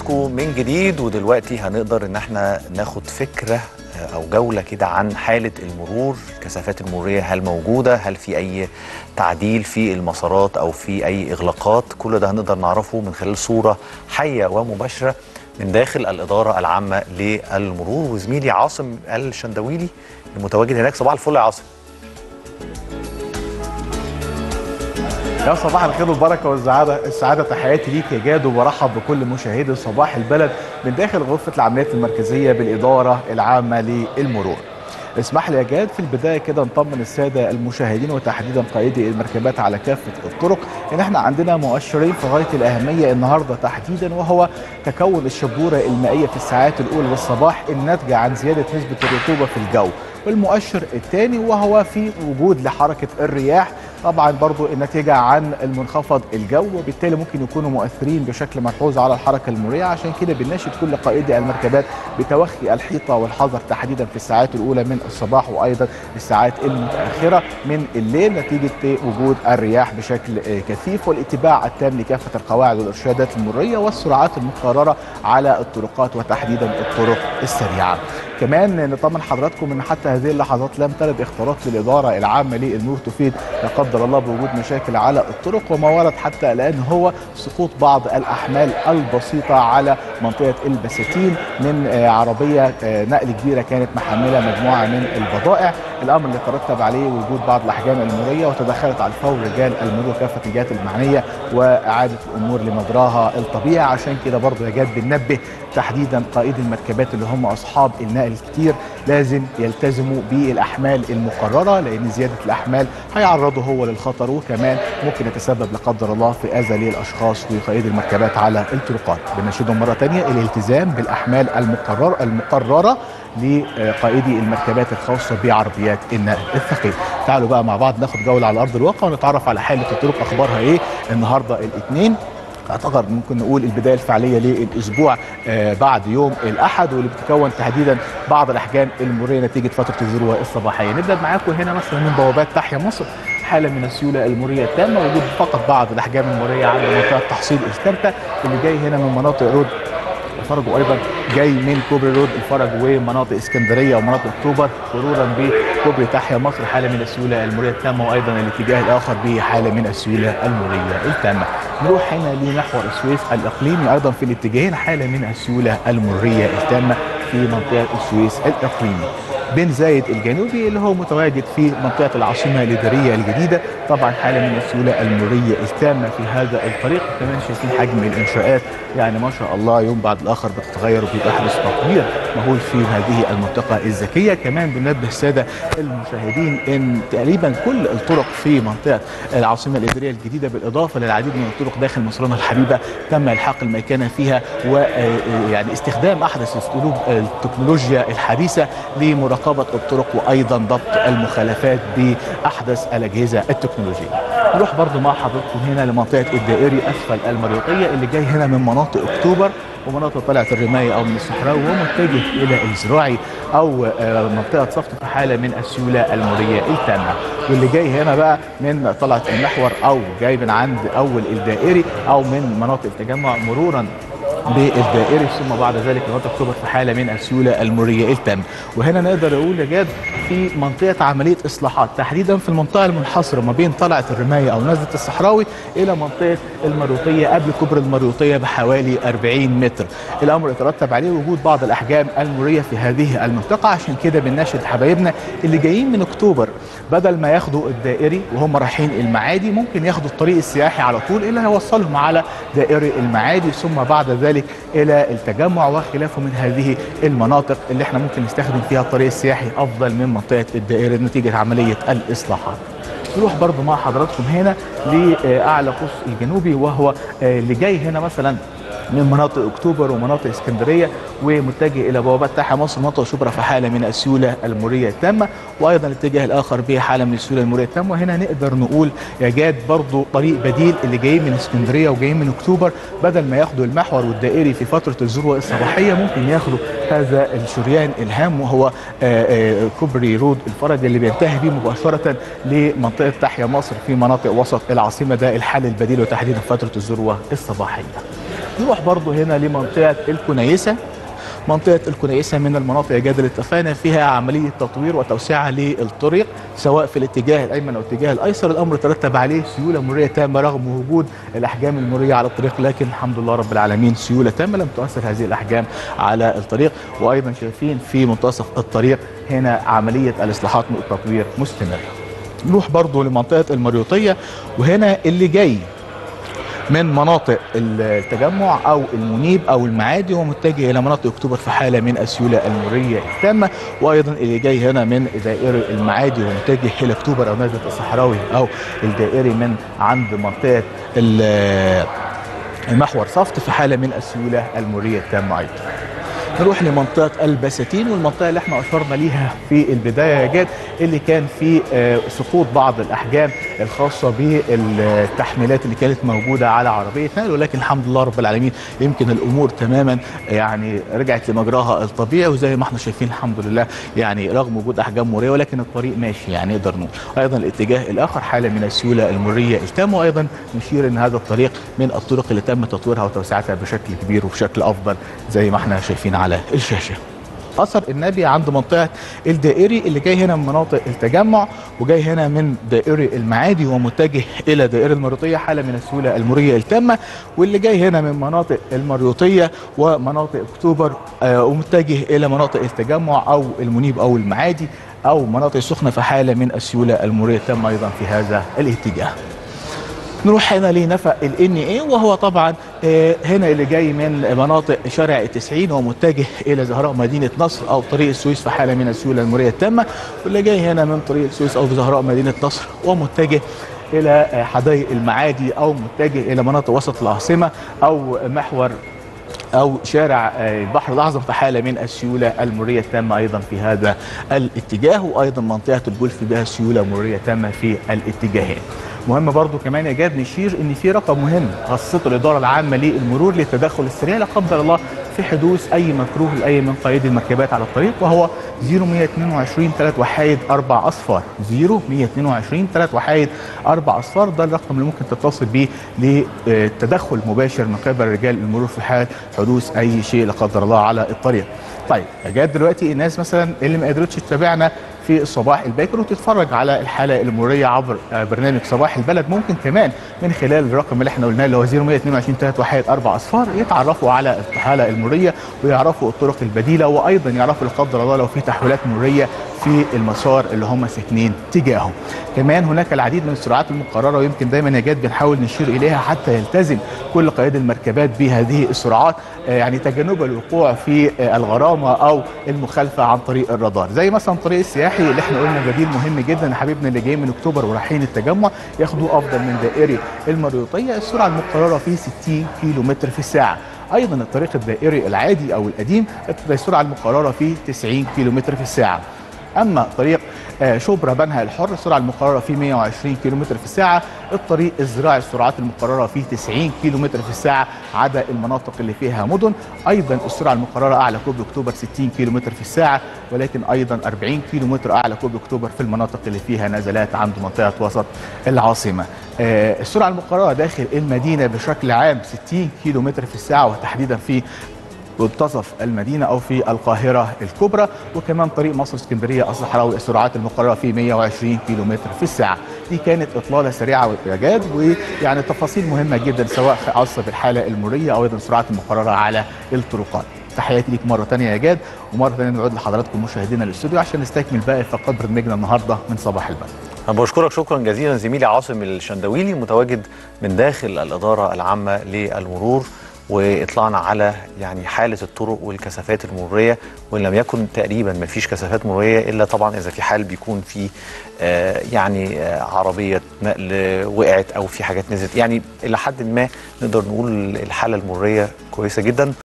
بحضراتكم من جديد ودلوقتي هنقدر ان احنا ناخد فكره او جوله كده عن حاله المرور الكثافات المروريه هل موجوده هل في اي تعديل في المسارات او في اي اغلاقات كل ده هنقدر نعرفه من خلال صوره حيه ومباشره من داخل الاداره العامه للمرور وزميلي عاصم الشندويلي المتواجد هناك صباح الفل يا عاصم يا صباح الخير والبركه والسعاده السعاده تحياتي ليك يا جاد وبرحب بكل مشاهدي صباح البلد من داخل غرفه العمليات المركزيه بالاداره العامه للمرور. اسمح لي يا جاد في البدايه كده نطمن الساده المشاهدين وتحديدا قائدي المركبات على كافه الطرق ان احنا عندنا مؤشرين في غايه الاهميه النهارده تحديدا وهو تكون الشبوره المائيه في الساعات الاولى للصباح الناتجه عن زياده نسبه الرطوبه في الجو. والمؤشر الثاني وهو في وجود لحركه الرياح طبعا برضو النتيجة عن المنخفض الجو وبالتالي ممكن يكونوا مؤثرين بشكل ملحوظ على الحركة المرورية عشان كده بنناشد كل قائدي المركبات بتوخي الحيطة والحذر تحديدا في الساعات الأولى من الصباح وأيضا الساعات المتأخرة من الليل نتيجة وجود الرياح بشكل كثيف والاتباع التام لكافة القواعد والإرشادات المرورية والسرعات المقررة على الطرقات وتحديدا الطرق السريعة كمان نطمن حضراتكم ان حتى هذه اللحظات لم ترد اختراق للاداره العامه للنور تفيد لا قدر الله بوجود مشاكل على الطرق وما ورد حتى الان هو سقوط بعض الاحمال البسيطه على منطقه البساتين من عربيه نقل كبيره كانت محمله مجموعه من البضائع الامر اللي ترتب عليه وجود بعض الاحجام المروريه وتدخلت على الفور رجال المرور كافه الجهات المعنيه واعاده الامور لمجراها الطبيعي عشان كده برضه يا جاد بننبه تحديدا قائدي المركبات اللي هم اصحاب النقل الكتير لازم يلتزموا بالاحمال المقرره لان زياده الاحمال هيعرضه هو للخطر وكمان ممكن يتسبب لا قدر الله في اذى للاشخاص وقائدي المركبات على الطرقات بنشدهم مره ثانيه الالتزام بالاحمال المقرر المقرره لقائدي المركبات الخاصه بعربيات النقل الثقيل تعالوا بقى مع بعض ناخد جوله على ارض الواقع ونتعرف على حاله الطرق اخبارها ايه النهارده الاثنين اعتقد ممكن نقول البدايه الفعليه للاسبوع آه بعد يوم الاحد واللي بتكون تحديدا بعض الاحجام المروريه نتيجه فتره الذروه الصباحيه نبدا معاكم هنا مثلا من بوابات تحيا مصر حاله من السيوله المروريه التامه وجود فقط بعض الاحجام المروريه عند منطقه تحصيل اسكرتا اللي جاي هنا من مناطق رود الفرج وايضا جاي من كوبري رود الفرج ومناطق اسكندريه ومناطق اكتوبر مرورا بكوبري تحيا مصر حاله من السيوله المروريه التامه وايضا الاتجاه الاخر به حاله من السيوله المروريه التامه. نروح هنا لمحور السويس الاقليمي ايضا في الاتجاهين حاله من السيوله المروريه التامه في منطقه السويس الاقليمي. بن زايد الجنوبي اللي هو متواجد في منطقه العاصمه الاداريه الجديده طبعا حاله من السيوله المروريه التامه في هذا الطريق كمان شايفين حجم الانشاءات يعني ما شاء الله يوم بعد الاخر بتتغير وبيحدث تطوير مهول في هذه المنطقه الذكيه كمان بننبه الساده المشاهدين ان تقريبا كل الطرق في منطقه العاصمه الاداريه الجديده بالاضافه للعديد من الطرق داخل مصرنا الحبيبه تم الحاق الميكنه فيها ويعني استخدام احدث اسلوب التكنولوجيا الحديثه لمراقبه الطرق وايضا ضبط المخالفات باحدث الاجهزه التكنولوجيه. نروح برضو مع حضراتكم هنا لمنطقه الدائري اسفل المريوطيه اللي جاي هنا من مناطق اكتوبر ومناطق طلعت الرماية أو من الصحراء ومتجه إلى الزراعي أو منطقة صفت في حالة من السيولة المرية التامة واللي جاي هنا بقى من طلعة المحور أو جاي من عند أول الدائري أو من مناطق التجمع مرورا بالدائري ثم بعد ذلك مناطق اكتوبر في حاله من السيوله المريه التامه وهنا نقدر نقول يا جاد في منطقه عمليه اصلاحات تحديدا في المنطقه المنحصره ما بين طلعه الرمايه او نزله الصحراوي الى منطقه المريوطيه قبل كوبري المريوطيه بحوالي 40 متر الامر يترتب عليه وجود بعض الاحجام المريه في هذه المنطقه عشان كده بنناشد حبايبنا اللي جايين من اكتوبر بدل ما ياخدوا الدائري وهم رايحين المعادي ممكن ياخدوا الطريق السياحي على طول اللي هيوصلهم على دائري المعادي ثم بعد ذلك ذلك الى التجمع وخلافه من هذه المناطق اللي احنا ممكن نستخدم فيها الطريق السياحي افضل من منطقه الدائري نتيجه عمليه الاصلاحات. نروح برضو مع حضراتكم هنا لاعلى قوس الجنوبي وهو اللي جاي هنا مثلا من مناطق اكتوبر ومناطق اسكندريه ومتجه الى بوابات تحيا مصر مناطق شبرا في حاله من السيوله المريه التامه وايضا الاتجاه الاخر به حاله من السيوله المريه التامه وهنا نقدر نقول يا جاد برضو طريق بديل اللي جايين من اسكندريه وجايين من اكتوبر بدل ما ياخدوا المحور والدائري في فتره الذروه الصباحيه ممكن ياخدوا هذا الشريان الهام وهو كوبري رود الفرج اللي بينتهي به مباشره لمنطقه تحيا مصر في مناطق وسط العاصمه ده الحل البديل وتحديدا فتره الذروه الصباحيه. نروح برضو هنا لمنطقه الكنيسه منطقة الكنيسة من المناطق يا جاد اللي اتفقنا فيها عملية تطوير وتوسعة للطريق سواء في الاتجاه الأيمن أو الاتجاه الأيسر الأمر ترتب عليه سيولة مرورية تامة رغم وجود الأحجام المرورية على الطريق لكن الحمد لله رب العالمين سيولة تامة لم تؤثر هذه الأحجام على الطريق وأيضا شايفين في منتصف الطريق هنا عملية الإصلاحات والتطوير مستمرة نروح برضو لمنطقة المريوطية وهنا اللي جاي من مناطق التجمع او المنيب او المعادي ومتجه الى مناطق اكتوبر في حاله من السيوله المريه التامه وايضا اللي جاي هنا من دائري المعادي ومتجه الى اكتوبر او نزله الصحراوي او الدائري من عند منطقه المحور صفت في حاله من السيوله المريه التامه ايضا. نروح لمنطقه البساتين والمنطقه اللي احنا اشرنا ليها في البدايه يا جاد اللي كان في سقوط بعض الاحجام الخاصه بالتحميلات اللي كانت موجوده على عربيه نقل ولكن الحمد لله رب العالمين يمكن الامور تماما يعني رجعت لمجراها الطبيعي وزي ما احنا شايفين الحمد لله يعني رغم وجود احجام مريه ولكن الطريق ماشي يعني نقدر نقول ايضا الاتجاه الاخر حاله من السيوله المريه التامه وايضا نشير ان هذا الطريق من الطرق اللي تم تطويرها وتوسعتها بشكل كبير وبشكل افضل زي ما احنا شايفين على الشاشه اثر النبي عند منطقه الدائري اللي جاي هنا من مناطق التجمع وجاي هنا من دائري المعادي ومتجه الى دائري المريوطيه حاله من السيوله المريه التامه واللي جاي هنا من مناطق المريوطيه ومناطق اكتوبر آه ومتجه الى مناطق التجمع او المنيب او المعادي او مناطق السخنه في حاله من السيوله المريه التامه ايضا في هذا الاتجاه. نروح هنا لنفق الان اي وهو طبعا هنا اللي جاي من مناطق شارع التسعين ومتجه الى زهراء مدينه نصر او طريق السويس في حاله من السيوله المريه التامه واللي جاي هنا من طريق السويس او في زهراء مدينه نصر ومتجه الى حدائق المعادي او متجه الى مناطق وسط العاصمه او محور او شارع البحر الاعظم في حاله من السيوله المريه التامه ايضا في هذا الاتجاه وايضا منطقه الجولف بها سيوله مريه تامه في الاتجاهين. مهم برضو كمان يا جاد نشير ان في رقم مهم خاصته الاداره العامه للمرور للتدخل السريع لا قدر الله في حدوث اي مكروه لاي من قائدي المركبات على الطريق وهو 0122 3 وحايد 4 اصفار 0122 3 وحايد 4 اصفار ده الرقم اللي ممكن تتصل به للتدخل مباشر من قبل رجال المرور في حال حدوث اي شيء لا قدر الله على الطريق. طيب يا جاد دلوقتي الناس مثلا اللي ما قدرتش تتابعنا في الصباح الباكر وتتفرج على الحاله المروريه عبر برنامج صباح البلد ممكن كمان من خلال الرقم اللي احنا قلناه اللي هو 0122 3 وحيد 4 اصفار يتعرفوا على الحاله المروريه ويعرفوا الطرق البديله وايضا يعرفوا لا قدر الله لو في تحويلات مروريه في المسار اللي هم ساكنين تجاهه. كمان هناك العديد من السرعات المقرره ويمكن دايما يا جاد بنحاول نشير اليها حتى يلتزم كل قائد المركبات بهذه السرعات يعني تجنبا الوقوع في الغرامه او المخالفه عن طريق الرادار زي مثلا طريق السياحي اللي احنا قلنا بديل مهم جدا حبيبنا اللي جاي من اكتوبر ورايحين التجمع ياخدوا افضل من دائري المريوطيه السرعه المقرره فيه 60 كيلو متر في الساعه ايضا الطريق الدائري العادي او القديم السرعه المقرره فيه 90 كيلو متر في الساعه اما طريق شبرا بنها الحر السرعه المقرره فيه 120 كم في الساعه الطريق الزراعي السرعات المقرره فيه 90 كم في الساعه عدا المناطق اللي فيها مدن ايضا السرعه المقرره اعلى كوبري اكتوبر 60 كم في الساعه ولكن ايضا 40 كم اعلى كوبري اكتوبر في المناطق اللي فيها نزلات عند منطقه وسط العاصمه السرعه المقرره داخل المدينه بشكل عام 60 كم في الساعه وتحديدا في منتصف المدينه او في القاهره الكبرى وكمان طريق مصر اسكندريه الصحراوي السرعات المقرره فيه 120 كم في الساعه دي كانت اطلاله سريعه واعجاز ويعني تفاصيل مهمه جدا سواء خاصه بالحاله المريه او ايضا السرعات المقرره على الطرقات تحياتي ليك مره ثانيه يا جاد ومره ثانيه نعود لحضراتكم مشاهدينا الاستوديو عشان نستكمل باقي فقرات برنامجنا النهارده من صباح البلد أنا بشكرك شكرا جزيلا زميلي عاصم الشندويلي متواجد من داخل الإدارة العامة للمرور واطلعنا على يعني حاله الطرق والكثافات المروريه وان لم يكن تقريبا ما فيش كثافات مروريه الا طبعا اذا في حال بيكون في آه يعني آه عربيه نقل وقعت او في حاجات نزلت يعني الى حد ما نقدر نقول الحاله المروريه كويسه جدا